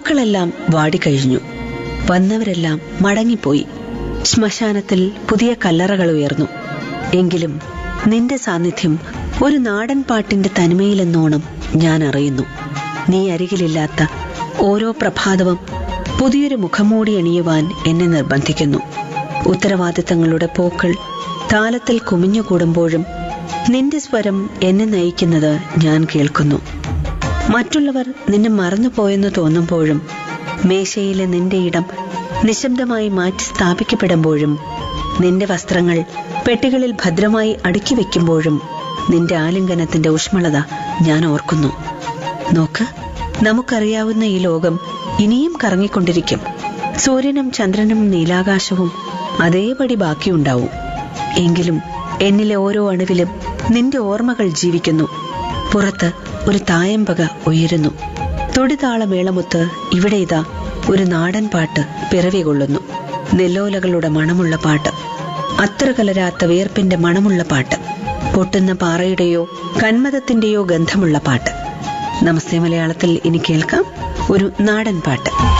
പൂക്കളെല്ലാം വാടിക്കഴിഞ്ഞു വന്നവരെല്ലാം മടങ്ങിപ്പോയി ശ്മശാനത്തിൽ പുതിയ കല്ലറകൾ ഉയർന്നു എങ്കിലും നിന്റെ സാന്നിധ്യം ഒരു നാടൻ പാട്ടിന്റെ തനിമയിലെന്നോണം ഞാൻ അറിയുന്നു നീ അരികിലില്ലാത്ത ഓരോ പ്രഭാതവും പുതിയൊരു മുഖംമൂടി അണിയുവാൻ എന്നെ നിർബന്ധിക്കുന്നു ഉത്തരവാദിത്തങ്ങളുടെ പൂക്കൾ താലത്തിൽ കുമിഞ്ഞുകൂടുമ്പോഴും നിന്റെ സ്വരം എന്നെ നയിക്കുന്നത് ഞാൻ കേൾക്കുന്നു മറ്റുള്ളവർ നിന്നെ മറന്നുപോയെന്ന് തോന്നുമ്പോഴും മേശയിലെ നിന്റെ ഇടം നിശബ്ദമായി മാറ്റി സ്ഥാപിക്കപ്പെടുമ്പോഴും നിന്റെ വസ്ത്രങ്ങൾ പെട്ടികളിൽ ഭദ്രമായി അടുക്കി വെക്കുമ്പോഴും നിന്റെ ആലിംഗനത്തിന്റെ ഊഷ്മളത ഞാൻ ഓർക്കുന്നു നോക്ക് നമുക്കറിയാവുന്ന ഈ ലോകം ഇനിയും കറങ്ങിക്കൊണ്ടിരിക്കും സൂര്യനും ചന്ദ്രനും നീലാകാശവും അതേപടി ബാക്കിയുണ്ടാവും എങ്കിലും എന്നിലെ ഓരോ അണുവിലും നിന്റെ ഓർമ്മകൾ ജീവിക്കുന്നു പുറത്ത് ഒരു തായമ്പക ഉയരുന്നു തൊടിതാളമേളമൊത്ത് ഇവിടെ ഇതാ ഒരു നാടൻ പാട്ട് പിറവി കൊള്ളുന്നു നെല്ലോലകളുടെ മണമുള്ള പാട്ട് അത്ര കലരാത്ത വിയർപ്പിന്റെ മണമുള്ള പാട്ട് പൊട്ടുന്ന പാറയുടെയോ കന്മതത്തിന്റെയോ ഗന്ധമുള്ള പാട്ട് നമസ്തേ മലയാളത്തിൽ ഇനി കേൾക്കാം ഒരു നാടൻ പാട്ട്